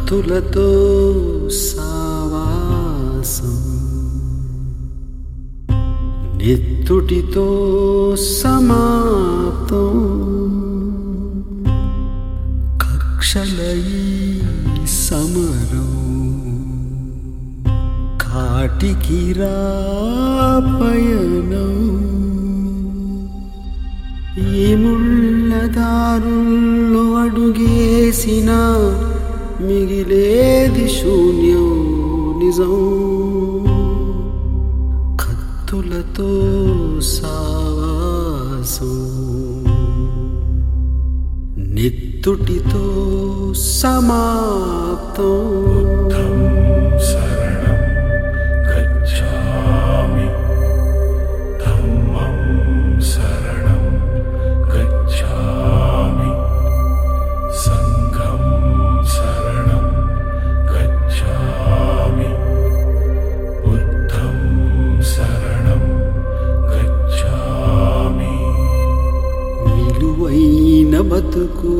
కత్తులతో సావాసం నెత్తుటితో సమాప్తం కక్షలయి సమరం కాటికి రాపయనం ఈ ముళ్ళదారుల్లో అడుగేసిన మిగిలేది శూన్యం నిజం కత్తులతో సావాసం నెత్తుటితో సమాప్తం శరణం గచ్ఛామి ధమ్మం శరణం గచ్ఛామి సంఘం శరణం గచ్ఛామి బుద్ధం శరణం గచ్ఛామి విలువైన బతుకు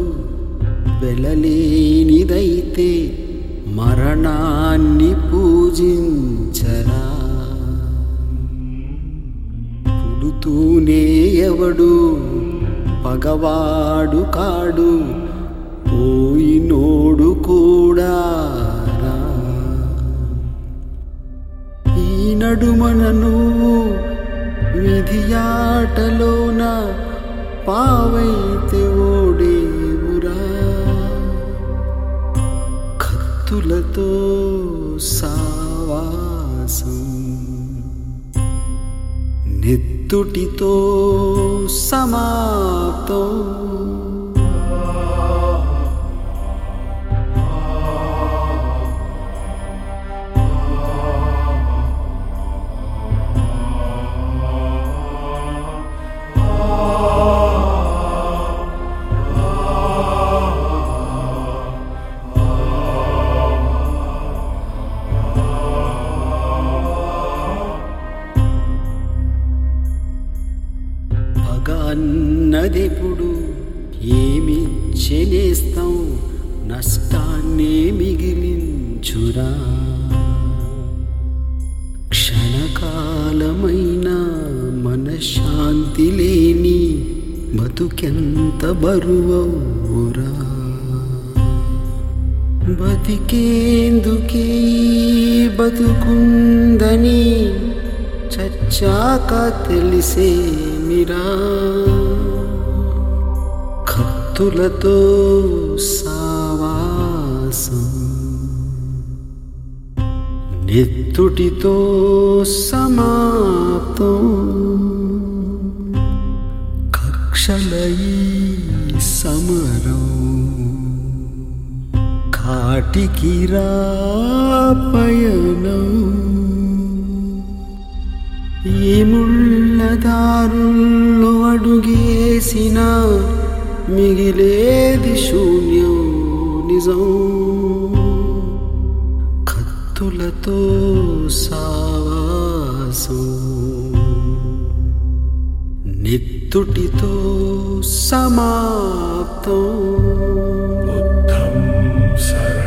వెలలేనిదైతే మరణాన్ని పూజించరా పుడుతూనే ఎవడు పగవాడు కాడు పోయినోడు కూడా రా. ఈ నడుమన నువ్వు విధియాటలోన పావైతే ఓడేవురా కత్తులతో సావాసం నెత్తుటితో సమాప్తం పగ అన్నదెప్పుడు ఏమి చెనేస్తాం నష్టాన్నే మిగిలించురా క్షణకాలమైన మనశ్శాంతి లేని బతుకెంత బరువవురా బతికేందుకే ఈ బతుకుందని చచ్చాక తెలిసే మిరా కత్తులతో సావాసం నెత్తుటితో సమాప్తం కక్షలయి సమరం కాటికి రాపయనం ఈ ముళ్ళదారుల్లో అడుగేసిన మిగిలేది శూన్యం నిజం కత్తులతో సావాసం నెత్తుటితో సమాప్తం బుద్ధం శరణం